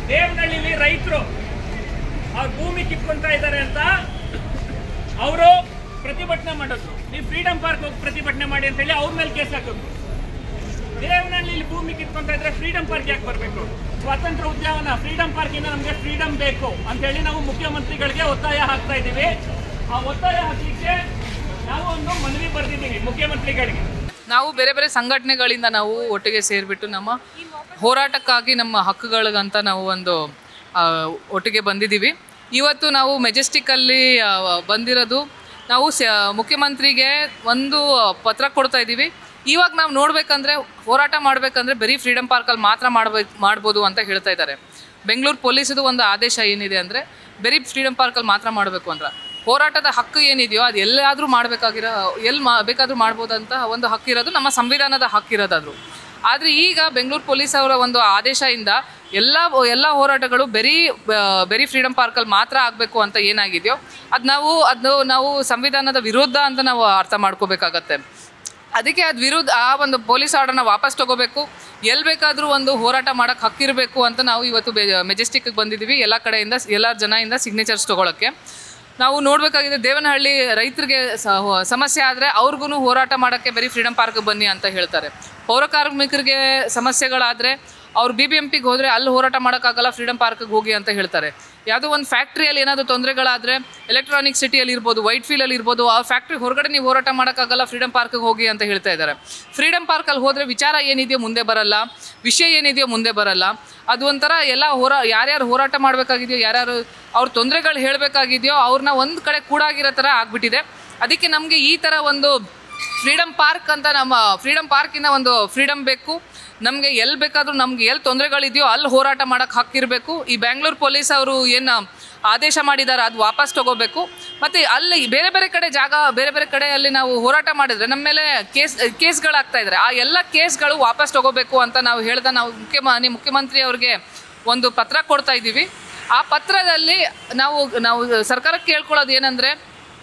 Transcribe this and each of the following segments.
ದೇವನಹಳ್ಳಿಲಿ ರೈತರು ಅವ್ರ ಭೂಮಿ ಕಿತ್ಕೊಂತಾ ಇದ್ದಾರೆ ಅಂತ ಅವರು ಪ್ರತಿಭಟನೆ ಮಾಡಿದ್ರು ನೀವು ಫ್ರೀಡಮ್ ಪಾರ್ಕ್ ಹೋಗಿ ಪ್ರತಿಭಟನೆ ಮಾಡಿ ಅಂತ ಹೇಳಿ ಅವ್ರ ಮೇಲೆ ಕೇಸ್ ಹಾಕಿದ್ರು ದೇವನಹಳ್ಳಿಲಿ ಭೂಮಿ ಕಿತ್ಕೊಂತ ಇದ್ರೆ ಫ್ರೀಡಮ್ ಪಾರ್ಕ್ ಯಾಕೆ ಬರಬೇಕು ಸ್ವಾತಂತ್ರ್ಯ ಉದ್ಯಾನವನ ಫ್ರೀಡಮ್ ಪಾರ್ಕಿಂದ ನಮಗೆ ಫ್ರೀಡಮ್ ಬೇಕು ಅಂತ ಹೇಳಿ ನಾವು ಮುಖ್ಯಮಂತ್ರಿಗಳಿಗೆ ಒತ್ತಾಯ ಹಾಕ್ತಾ ಇದ್ದೀವಿ ಆ ಒತ್ತಾಯ ಹಾಕಲಿಕ್ಕೆ ನಾವು ಒಂದು ಮನವಿ ಬರೆದಿದ್ದೀವಿ ಮುಖ್ಯಮಂತ್ರಿಗಳಿಗೆ ನಾವು ಬೇರೆ ಬೇರೆ ಸಂಘಟನೆಗಳಿಂದ ನಾವು ಒಟ್ಟಿಗೆ ಸೇರಿಬಿಟ್ಟು ನಮ್ಮ ಹೋರಾಟಕ್ಕಾಗಿ ನಮ್ಮ ಹಕ್ಕುಗಳಿಗಂತ ನಾವು ಒಂದು ಆ, ಒಟ್ಟಿಗೆ ಬಂದಿದ್ದೀವಿ ಇವತ್ತು ನಾವು ಮೆಜೆಸ್ಟಿಕ್ಕಲ್ಲಿ ಆ, ಬಂದಿರೋದು ನಾವು ಸ ಮುಖ್ಯಮಂತ್ರಿಗೆ ಒಂದು ಪತ್ರ ಕೊಡ್ತಾ ಇದ್ದೀವಿ ಇವಾಗ ನಾವು ನೋಡಬೇಕಂದ್ರೆ ಹೋರಾಟ ಮಾಡಬೇಕಂದ್ರೆ ಬರೀ ಫ್ರೀಡಮ್ ಪಾರ್ಕಲ್ಲಿ ಮಾತ್ರ ಮಾಡ್ಬೇಕು ಮಾಡ್ಬೋದು ಅಂತ ಹೇಳ್ತಾ ಇದ್ದಾರೆ ಬೆಂಗಳೂರು ಪೊಲೀಸದು ಒಂದು ಆದೇಶ ಏನಿದೆ ಅಂದರೆ ಬರೀ ಫ್ರೀಡಮ್ ಪಾರ್ಕಲ್ಲಿ ಮಾತ್ರ ಮಾಡಬೇಕು ಅಂದ್ರೆ ಹೋರಾಟದ ಹಕ್ಕು ಏನಿದೆಯೋ ಅದು ಎಲ್ಲಾದರೂ ಮಾಡಬೇಕಾಗಿರೋ ಎಲ್ಲಿ ಮಾ ಬೇಕಾದರೂ ಮಾಡ್ಬೋದಂತ ಒಂದು ಹಕ್ಕಿರೋದು ನಮ್ಮ ಸಂವಿಧಾನದ ಹಕ್ಕಿರೋದಾದ್ರು ಆದರೆ ಈಗ ಬೆಂಗಳೂರು ಪೊಲೀಸ್ ಅವರ ಒಂದು ಆದೇಶದಿಂದ ಎಲ್ಲ ಎಲ್ಲ ಹೋರಾಟಗಳು ಬರೀ ಆ, ಬರೀ ಫ್ರೀಡಮ್ ಪಾರ್ಕಲ್ಲಿ ಮಾತ್ರ ಆಗಬೇಕು ಅಂತ ಏನಾಗಿದೆಯೋ ಅದು ನಾವು ಅದು ನಾವು ಸಂವಿಧಾನದ ವಿರುದ್ಧ ಅಂತ ನಾವು ಅರ್ಥ ಮಾಡ್ಕೋಬೇಕಾಗತ್ತೆ ಅದಕ್ಕೆ ಅದು ವಿರುದ್ಧ ಆ ಒಂದು ಪೊಲೀಸ್ ಆರ್ಡರ್ನ ವಾಪಸ್ ತಗೋಬೇಕು ಎಲ್ಲಿ ಬೇಕಾದರೂ ಒಂದು ಹೋರಾಟ ಮಾಡೋಕ್ಕೆ ಹಕ್ಕಿರಬೇಕು ಅಂತ ನಾವು ಇವತ್ತು ಮೆಜೆಸ್ಟಿಕ್ಗೆ ಬಂದಿದ್ದೀವಿ ಎಲ್ಲ ಕಡೆಯಿಂದ ಎಲ್ಲ ಜನದಿಂದ ಸಿಗ್ನೇಚರ್ಸ್ ತೊಗೊಳಕ್ಕೆ ನಾವು ನೋಡಬೇಕಾಗಿದೆ ದೇವನಹಳ್ಳಿ ರೈತರಿಗೆ ಸ- ಹೊ- ಸಮಸ್ಯೆ ಆದರೆ ಅವ್ರಿಗೂ ಹೋರಾಟ ಮಾಡೋಕ್ಕೆ ಬರೀ ಫ್ರೀಡಮ್ ಪಾರ್ಕ್ ಬನ್ನಿ ಅಂತ ಹೇಳ್ತಾರೆ ಪೌರ ಕಾರ್ಮಿಕರಿಗೆ ಸಮಸ್ಯೆಗಳಾದರೆ ಅವ್ರು ಬಿ ಬಿ ಎಂ ಪಿಗೆ ಹೋದರೆ ಅಲ್ಲಿ ಹೋರಾಟ ಮಾಡೋಕ್ಕಾಗಲ್ಲ ಫ್ರೀಡಮ್ ಪಾರ್ಕ್ಗೆ ಹೋಗಿ ಅಂತ ಹೇಳ್ತಾರೆ ಯಾವುದೋ ಒಂದು ಫ್ಯಾಕ್ಟ್ರಿಯಲ್ಲಿ ಏನಾದರೂ ತೊಂದರೆಗಳಾದರೆ ಎಲೆಕ್ಟ್ರಾನಿಕ್ ಸಿಟಿಯಲ್ಲಿ ಇರ್ಬೋದು ವೈಟ್ ಫೀಲಲ್ಲಿ ಇರ್ಬೋದು ಆ ಫ್ಯಾಕ್ಟ್ರಿ ಹೊರಗಡೆ ನೀವು ಹೋರಾಟ ಮಾಡೋಕ್ಕಾಗಲ್ಲ ಫ್ರೀಡಮ್ ಪಾರ್ಕ್ಗೆ ಹೋಗಿ ಅಂತ ಹೇಳ್ತಾ ಇದ್ದಾರೆ ಫ್ರೀಡಮ್ ಪಾರ್ಕಲ್ಲಿ ಹೋದರೆ ವಿಚಾರ ಏನಿದೆಯೋ ಮುಂದೆ ಬರಲ್ಲ ವಿಷಯ ಏನಿದೆಯೋ ಮುಂದೆ ಬರಲ್ಲ ಅದು ಒಂಥರ ಎಲ್ಲ ಹೋರಾ ಯಾರ್ಯಾರು ಹೋರಾಟ ಮಾಡಬೇಕಾಗಿದೆಯೋ ಯಾರ್ಯಾರು ಅವ್ರ ತೊಂದರೆಗಳು ಹೇಳಬೇಕಾಗಿದೆಯೋ ಅವ್ರನ್ನ ಒಂದು ಕಡೆ ಕೂಡಾಗಿರೋ ಥರ ಆಗಿಬಿಟ್ಟಿದೆ ಅದಕ್ಕೆ ನಮಗೆ ಈ ಥರ ಒಂದು ಫ್ರೀಡಮ್ ಪಾರ್ಕ್ ಅಂತ ನಮ್ಮ ಫ್ರೀಡಮ್ ಪಾರ್ಕಿಂದ ಒಂದು ಫ್ರೀಡಮ್ ಬೇಕು ನಮಗೆ ಎಲ್ಲಿ ಬೇಕಾದರೂ ನಮ್ಗೆ ಎಲ್ಲಿ ತೊಂದರೆಗಳಿದೆಯೋ ಅಲ್ಲಿ ಹೋರಾಟ ಮಾಡೋಕ್ಕೆ ಹಕ್ಕಿರಬೇಕು ಈ ಬ್ಯಾಂಗ್ಳೂರು ಪೊಲೀಸ್ ಅವರು ಏನು ಆದೇಶ ಮಾಡಿದ್ದಾರೆ ಅದು ವಾಪಸ್ ತಗೋಬೇಕು ಮತ್ತು ಅಲ್ಲಿ ಬೇರೆ ಬೇರೆ ಕಡೆ ಜಾಗ ಬೇರೆ ಬೇರೆ ಕಡೆಯಲ್ಲಿ ನಾವು ಹೋರಾಟ ಮಾಡಿದರೆ ನಮ್ಮ ಮೇಲೆ ಕೇಸ್ ಕೇಸ್ಗಳಾಗ್ತಾ ಇದ್ದಾರೆ ಆ ಎಲ್ಲ ಕೇಸ್ಗಳು ವಾಪಸ್ ತಗೋಬೇಕು ಅಂತ ನಾವು ಹೇಳ್ದ ನಾವು ಮುಖ್ಯ ಮಾನ್ಯ ಮುಖ್ಯಮಂತ್ರಿ ಅವ್ರಿಗೆ ಒಂದು ಪತ್ರ ಕೊಡ್ತಾ ಇದ್ದೀವಿ ಆ ಪತ್ರದಲ್ಲಿ ನಾವು ನಾವು ಸರ್ಕಾರಕ್ಕೆ ಕೇಳ್ಕೊಳ್ಳೋದು ಏನಂದರೆ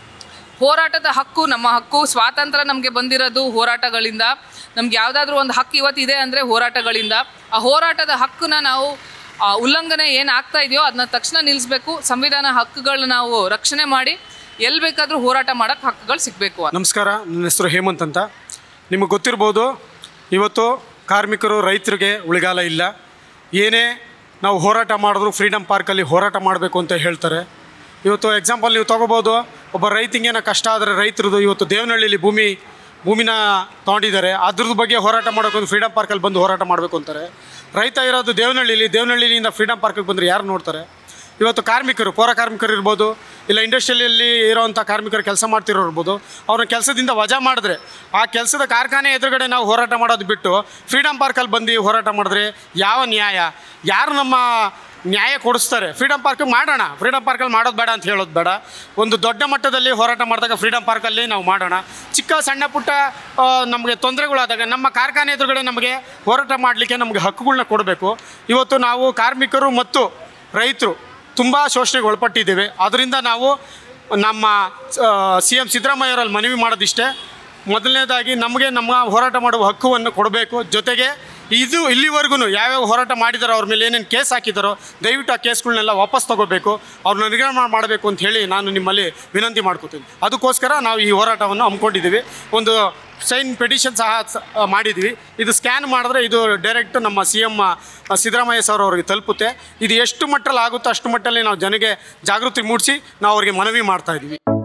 ಹೋರಾಟದ ಹಕ್ಕು ನಮ್ಮ ಹಕ್ಕು ಸ್ವಾತಂತ್ರ್ಯ ನಮಗೆ ಬಂದಿರೋದು ಹೋರಾಟಗಳಿಂದ ನಮ್ಗೆ ಯಾವುದಾದ್ರೂ ಒಂದು ಹಕ್ಕು ಇವತ್ತಿದೆ ಅಂದರೆ ಹೋರಾಟಗಳಿಂದ ಆ ಹೋರಾಟದ ಹಕ್ಕನ್ನ ನಾವು ಆ ಉಲ್ಲಂಘನೆ ಏನು ಆಗ್ತಾ ಇದೆಯೋ ಅದನ್ನ ತಕ್ಷಣ ನಿಲ್ಲಿಸಬೇಕು ಸಂವಿಧಾನ ಹಕ್ಕುಗಳನ್ನ ನಾವು ರಕ್ಷಣೆ ಮಾಡಿ ಎಲ್ಲಿ ಬೇಕಾದರೂ ಹೋರಾಟ ಮಾಡೋಕ್ಕೆ ಹಕ್ಕುಗಳು ಸಿಗಬೇಕು ಅಂತ ನಮಸ್ಕಾರ ನನ್ನ ಹೆಸರು ಹೇಮಂತ್ ಅಂತ ನಿಮಗೆ ಗೊತ್ತಿರ್ಬೋದು ಇವತ್ತು ಕಾರ್ಮಿಕರು ರೈತರಿಗೆ ಉಳಿಗಾಲ ಇಲ್ಲ ಏನೇ ನಾವು ಹೋರಾಟ ಮಾಡಿದ್ರು ಫ್ರೀಡಮ್ ಪಾರ್ಕಲ್ಲಿ ಹೋರಾಟ ಮಾಡಬೇಕು ಅಂತ ಹೇಳ್ತಾರೆ ಇವತ್ತು ಎಕ್ಸಾಂಪಲ್ ನೀವು ತೊಗೋಬೋದು ಒಬ್ಬ ರೈತಿಗೇನೋ ಕಷ್ಟ ಆದರೆ ರೈತರದು ಇವತ್ತು ದೇವನಹಳ್ಳಿಲಿ ಭೂಮಿ ಭೂಮಿನ ತೊಗೊಂಡಿದ್ದಾರೆ ಅದ್ರದ್ದು ಬಗ್ಗೆ ಹೋರಾಟ ಮಾಡೋಕೆ ಫ್ರೀಡಮ್ ಪಾರ್ಕಲ್ಲಿ ಬಂದು ಹೋರಾಟ ಮಾಡಬೇಕು ಅಂತಾರೆ ರೈತ ಇರೋದು ದೇವನಹಳ್ಳಿಲಿ ದೇವನಹಳ್ಳಿಯಿಂದ ಫ್ರೀಡಮ್ ಪಾರ್ಕಿಗೆ ಬಂದರೆ ಯಾರು ನೋಡ್ತಾರೆ ಇವತ್ತು ಕಾರ್ಮಿಕರು ಪೌರ ಕಾರ್ಮಿಕರು ಇರ್ಬೋದು ಇಲ್ಲ ಇಂಡಸ್ಟ್ರಿಯಲ್ಲಿ ಇರೋವಂಥ ಕಾರ್ಮಿಕರು ಕೆಲಸ ಮಾಡ್ತಿರೋರು ಇರ್ಬೋದು ಅವ್ರನ್ನ ಕೆಲಸದಿಂದ ವಜಾ ಮಾಡಿದ್ರೆ ಆ ಕೆಲಸದ ಕಾರ್ಖಾನೆ ಎದುರುಗಡೆ ನಾವು ಹೋರಾಟ ಮಾಡೋದು ಬಿಟ್ಟು ಫ್ರೀಡಮ್ ಪಾರ್ಕಲ್ಲಿ ಬಂದು ಹೋರಾಟ ಮಾಡಿದ್ರೆ ಯಾವ ನ್ಯಾಯ ಯಾರು ನಮ್ಮ ನ್ಯಾಯ ಕೊಡಿಸ್ತಾರೆ ಫ್ರೀಡಮ್ ಪಾರ್ಕ್ ಮಾಡೋಣ ಫ್ರೀಡಮ್ ಪಾರ್ಕಲ್ಲಿ ಮಾಡೋದು ಬೇಡ ಅಂತ ಹೇಳೋದು ಬೇಡ ಒಂದು ದೊಡ್ಡ ಮಟ್ಟದಲ್ಲಿ ಹೋರಾಟ ಮಾಡಿದಾಗ ಫ್ರೀಡಮ್ ಪಾರ್ಕಲ್ಲಿ ನಾವು ಮಾಡೋಣ ಚಿಕ್ಕ ಸಣ್ಣ ಪುಟ್ಟ ಆ, ನಮಗೆ ತೊಂದರೆಗಳಾದಾಗ ನಮ್ಮ ಕಾರ್ಖಾನೆ ಎದುರುಗಡೆ ನಮಗೆ ಹೋರಾಟ ಮಾಡಲಿಕ್ಕೆ ನಮಗೆ ಹಕ್ಕುಗಳನ್ನ ಕೊಡಬೇಕು ಇವತ್ತು ನಾವು ಕಾರ್ಮಿಕರು ಮತ್ತು ರೈತರು ತುಂಬ ಶೋಷಣೆಗೆ ಒಳಪಟ್ಟಿದ್ದೇವೆ ಅದರಿಂದ ನಾವು ನಮ್ಮ ಸಿ ಎಮ್ ಸಿದ್ದರಾಮಯ್ಯವರಲ್ಲಿ ಮನವಿ ಮಾಡೋದಿಷ್ಟೇ ಮೊದಲನೇದಾಗಿ ನಮಗೆ ನಮ್ಮ ಹೋರಾಟ ಮಾಡುವ ಹಕ್ಕುವನ್ನು ಕೊಡಬೇಕು ಜೊತೆಗೆ ಇದು ಇಲ್ಲಿವರೆಗೂ ಯಾವ್ಯಾವ ಹೋರಾಟ ಮಾಡಿದಾರೋ ಅವ್ರ ಮೇಲೆ ಏನೇನು ಕೇಸ್ ಹಾಕಿದಾರೋ ದಯವಿಟ್ಟು ಆ ಕೇಸ್ಗಳನ್ನೆಲ್ಲ ವಾಪಸ್ ತಗೋಬೇಕು ಅವ್ರನ್ನ ನಿರ್ಗಮನ ಮಾಡಬೇಕು ಅಂತ ಹೇಳಿ ನಾನು ನಿಮ್ಮಲ್ಲಿ ವಿನಂತಿ ಮಾಡ್ಕೋತೀನಿ ಅದಕ್ಕೋಸ್ಕರ ನಾವು ಈ ಹೋರಾಟವನ್ನು ಹಮ್ಮಿಕೊಂಡಿದ್ದೀವಿ ಒಂದು ಸೈನ್ ಪೆಟಿಷನ್ ಸಹ ಸ- ಮಾಡಿದ್ವಿ ಇದು ಸ್ಕ್ಯಾನ್ ಮಾಡಿದ್ರೆ ಇದು ಡೈರೆಕ್ಟ್ ನಮ್ಮ ಸಿ ಎಮ್ ಸಿದ್ದರಾಮಯ್ಯ ಸರ್ ಅವರಿಗೆ ತಲುಪುತ್ತೆ ಇದು ಎಷ್ಟು ಮಟ್ಟಲ್ಲಿ ಆಗುತ್ತೋ ಅಷ್ಟು ಮಟ್ಟಲ್ಲಿ ನಾವು ಜನಗೆ ಜಾಗೃತಿ ಮೂಡಿಸಿ ನಾವು ಅವರಿಗೆ ಮನವಿ ಮಾಡ್ತಾ ಇದ್ದೀವಿ